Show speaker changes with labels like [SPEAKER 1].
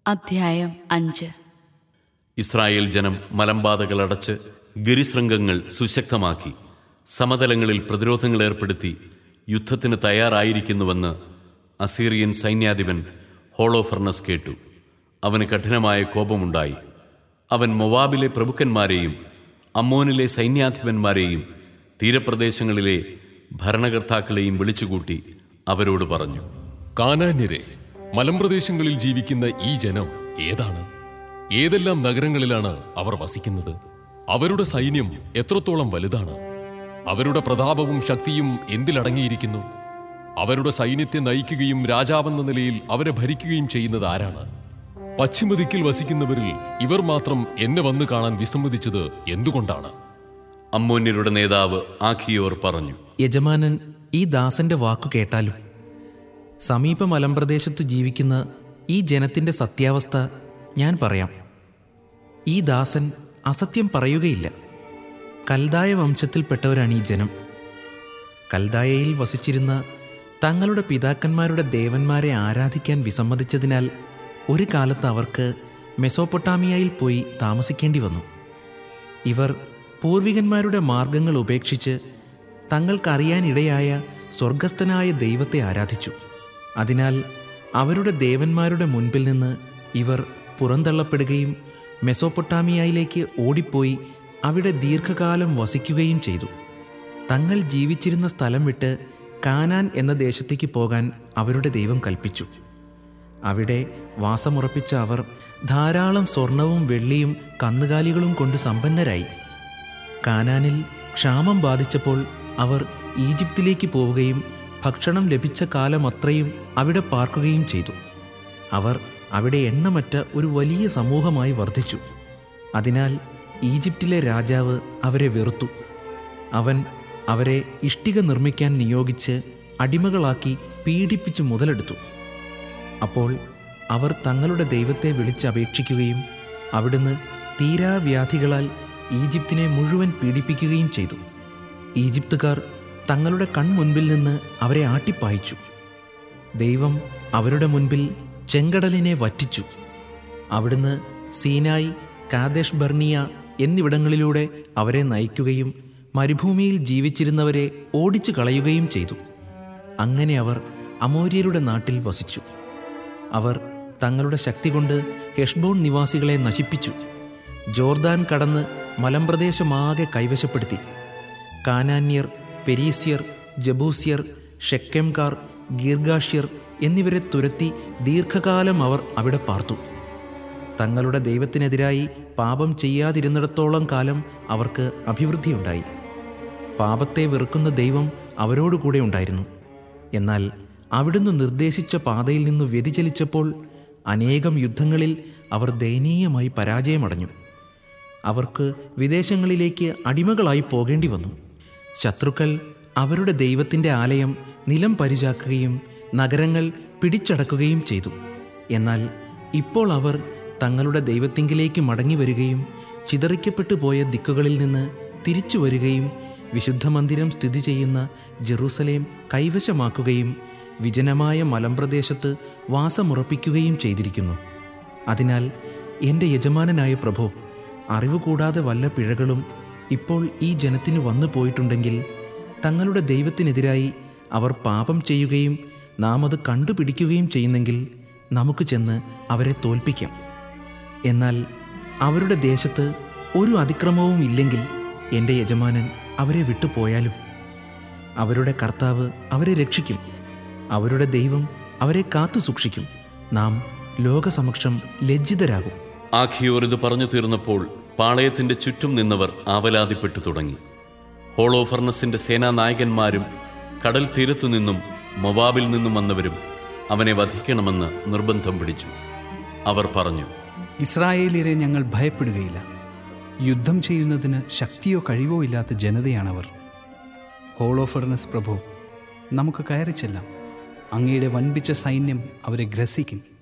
[SPEAKER 1] അധ്യായം അഞ്ച്
[SPEAKER 2] ഇസ്രായേൽ ജനം മലമ്പാതകൾ അടച്ച് ഗിരിശൃംഗങ്ങൾ സുശക്തമാക്കി സമതലങ്ങളിൽ പ്രതിരോധങ്ങൾ ഏർപ്പെടുത്തി യുദ്ധത്തിന് തയ്യാറായിരിക്കുന്നുവെന്ന് അസീറിയൻ സൈന്യാധിപൻ ഹോളോഫർണസ് കേട്ടു അവന് കഠിനമായ കോപമുണ്ടായി അവൻ മൊവാബിലെ പ്രഭുക്കന്മാരെയും അമ്മോനിലെ സൈന്യാധിപന്മാരെയും തീരപ്രദേശങ്ങളിലെ ഭരണകർത്താക്കളെയും വിളിച്ചുകൂട്ടി അവരോട് പറഞ്ഞു
[SPEAKER 3] കാനാന്യരെ മലമ്പ്രദേശങ്ങളിൽ ജീവിക്കുന്ന ഈ ജനം ഏതാണ് ഏതെല്ലാം നഗരങ്ങളിലാണ് അവർ വസിക്കുന്നത് അവരുടെ സൈന്യം എത്രത്തോളം വലുതാണ് അവരുടെ പ്രതാപവും ശക്തിയും എന്തിലടങ്ങിയിരിക്കുന്നു അവരുടെ സൈന്യത്തെ നയിക്കുകയും രാജാവെന്ന നിലയിൽ അവരെ ഭരിക്കുകയും ചെയ്യുന്നത് ആരാണ് പശ്ചിമദിക്കിൽ വസിക്കുന്നവരിൽ ഇവർ മാത്രം എന്നെ വന്നു കാണാൻ വിസമ്മതിച്ചത് എന്തുകൊണ്ടാണ്
[SPEAKER 2] അമ്മോന്യരുടെ നേതാവ് ആഖിയോർ പറഞ്ഞു
[SPEAKER 4] യജമാനൻ ഈ ദാസന്റെ വാക്കു കേട്ടാലും സമീപ മലമ്പ്രദേശത്തു ജീവിക്കുന്ന ഈ ജനത്തിന്റെ സത്യാവസ്ഥ ഞാൻ പറയാം ഈ ദാസൻ അസത്യം പറയുകയില്ല കൽദായ വംശത്തിൽപ്പെട്ടവരാണ് ഈ ജനം കൽദായയിൽ വസിച്ചിരുന്ന തങ്ങളുടെ പിതാക്കന്മാരുടെ ദേവന്മാരെ ആരാധിക്കാൻ വിസമ്മതിച്ചതിനാൽ ഒരു കാലത്ത് അവർക്ക് മെസോപ്പൊട്ടാമിയയിൽ പോയി താമസിക്കേണ്ടി വന്നു ഇവർ പൂർവികന്മാരുടെ മാർഗങ്ങൾ ഉപേക്ഷിച്ച് തങ്ങൾക്കറിയാനിടയായ സ്വർഗസ്ഥനായ ദൈവത്തെ ആരാധിച്ചു അതിനാൽ അവരുടെ ദേവന്മാരുടെ മുൻപിൽ നിന്ന് ഇവർ പുറന്തള്ളപ്പെടുകയും മെസോപ്പൊട്ടാമിയയിലേക്ക് ഓടിപ്പോയി അവിടെ ദീർഘകാലം വസിക്കുകയും ചെയ്തു തങ്ങൾ ജീവിച്ചിരുന്ന സ്ഥലം വിട്ട് കാനാൻ എന്ന ദേശത്തേക്ക് പോകാൻ അവരുടെ ദൈവം കൽപ്പിച്ചു അവിടെ വാസമുറപ്പിച്ച അവർ ധാരാളം സ്വർണവും വെള്ളിയും കന്നുകാലികളും കൊണ്ട് സമ്പന്നരായി കാനാനിൽ ക്ഷാമം ബാധിച്ചപ്പോൾ അവർ ഈജിപ്തിലേക്ക് പോവുകയും ഭക്ഷണം ലഭിച്ച കാലം അത്രയും അവിടെ പാർക്കുകയും ചെയ്തു അവർ അവിടെ എണ്ണമറ്റ ഒരു വലിയ സമൂഹമായി വർദ്ധിച്ചു അതിനാൽ ഈജിപ്തിലെ രാജാവ് അവരെ വെറുത്തു അവൻ അവരെ ഇഷ്ടിക നിർമ്മിക്കാൻ നിയോഗിച്ച് അടിമകളാക്കി പീഡിപ്പിച്ചു മുതലെടുത്തു അപ്പോൾ അവർ തങ്ങളുടെ ദൈവത്തെ വിളിച്ചപേക്ഷിക്കുകയും അവിടുന്ന് തീരാവ്യാധികളാൽ ഈജിപ്തിനെ മുഴുവൻ പീഡിപ്പിക്കുകയും ചെയ്തു ഈജിപ്തുകാർ തങ്ങളുടെ കൺമുൻപിൽ നിന്ന് അവരെ ആട്ടിപ്പായിച്ചു ദൈവം അവരുടെ മുൻപിൽ ചെങ്കടലിനെ വറ്റിച്ചു അവിടുന്ന് സീനായി കാദേശ് ബർണിയ എന്നിവിടങ്ങളിലൂടെ അവരെ നയിക്കുകയും മരുഭൂമിയിൽ ജീവിച്ചിരുന്നവരെ ഓടിച്ചു കളയുകയും ചെയ്തു അങ്ങനെ അവർ അമോര്യരുടെ നാട്ടിൽ വസിച്ചു അവർ തങ്ങളുടെ ശക്തി കൊണ്ട് ഹെഷ്ബോൺ നിവാസികളെ നശിപ്പിച്ചു ജോർദാൻ കടന്ന് മലമ്പ്രദേശമാകെ കൈവശപ്പെടുത്തി കാനാന്യർ പെരീസ്യർ ജബൂസ്യർ ഷെക്കെംകാർ ഗീർഗാഷ്യർ എന്നിവരെ തുരത്തി ദീർഘകാലം അവർ അവിടെ പാർത്തു തങ്ങളുടെ ദൈവത്തിനെതിരായി പാപം ചെയ്യാതിരുന്നിടത്തോളം കാലം അവർക്ക് അഭിവൃദ്ധിയുണ്ടായി പാപത്തെ വെറുക്കുന്ന ദൈവം അവരോടുകൂടെ ഉണ്ടായിരുന്നു എന്നാൽ അവിടുന്ന് നിർദ്ദേശിച്ച പാതയിൽ നിന്ന് വ്യതിചലിച്ചപ്പോൾ അനേകം യുദ്ധങ്ങളിൽ അവർ ദയനീയമായി പരാജയമടഞ്ഞു അവർക്ക് വിദേശങ്ങളിലേക്ക് അടിമകളായി പോകേണ്ടി വന്നു ശത്രുക്കൾ അവരുടെ ദൈവത്തിൻ്റെ ആലയം നിലം പരിചാക്കുകയും നഗരങ്ങൾ പിടിച്ചടക്കുകയും ചെയ്തു എന്നാൽ ഇപ്പോൾ അവർ തങ്ങളുടെ ദൈവത്തിങ്കിലേക്ക് മടങ്ങി വരികയും ചിതറിക്കപ്പെട്ടു പോയ ദിക്കുകളിൽ നിന്ന് തിരിച്ചു വരികയും വിശുദ്ധ മന്ദിരം സ്ഥിതി ചെയ്യുന്ന ജെറൂസലേം കൈവശമാക്കുകയും വിജനമായ മലമ്പ്രദേശത്ത് വാസമുറപ്പിക്കുകയും ചെയ്തിരിക്കുന്നു അതിനാൽ എൻ്റെ യജമാനനായ പ്രഭു അറിവ് കൂടാതെ വല്ല പിഴകളും ഇപ്പോൾ ഈ ജനത്തിന് വന്നു പോയിട്ടുണ്ടെങ്കിൽ തങ്ങളുടെ ദൈവത്തിനെതിരായി അവർ പാപം ചെയ്യുകയും നാം അത് കണ്ടുപിടിക്കുകയും ചെയ്യുന്നെങ്കിൽ നമുക്ക് ചെന്ന് അവരെ തോൽപ്പിക്കാം എന്നാൽ അവരുടെ ദേശത്ത് ഒരു അതിക്രമവും ഇല്ലെങ്കിൽ എൻ്റെ യജമാനൻ അവരെ വിട്ടുപോയാലും അവരുടെ കർത്താവ് അവരെ രക്ഷിക്കും അവരുടെ ദൈവം അവരെ കാത്തു സൂക്ഷിക്കും നാം ലോകസമക്ഷം ലജ്ജിതരാകും
[SPEAKER 2] ആഖിയോർ ഇത് പറഞ്ഞു തീർന്നപ്പോൾ പാളയത്തിന്റെ ചുറ്റും നിന്നവർ ആവലാതിപ്പെട്ടു തുടങ്ങി ഹോളോഫർണസിന്റെ സേനാനായകന്മാരും കടൽ തീരത്തു നിന്നും മൊവാബിൽ നിന്നും വന്നവരും അവനെ വധിക്കണമെന്ന് നിർബന്ധം പിടിച്ചു അവർ പറഞ്ഞു
[SPEAKER 5] ഇസ്രായേലിയരെ ഞങ്ങൾ ഭയപ്പെടുകയില്ല യുദ്ധം ചെയ്യുന്നതിന് ശക്തിയോ കഴിവോ ഇല്ലാത്ത ജനതയാണവർ ഹോളോഫർണസ് പ്രഭു നമുക്ക് കയറി ചെല്ലാം അങ്ങയുടെ വൻപിച്ച സൈന്യം അവരെ ഗ്രസിക്കും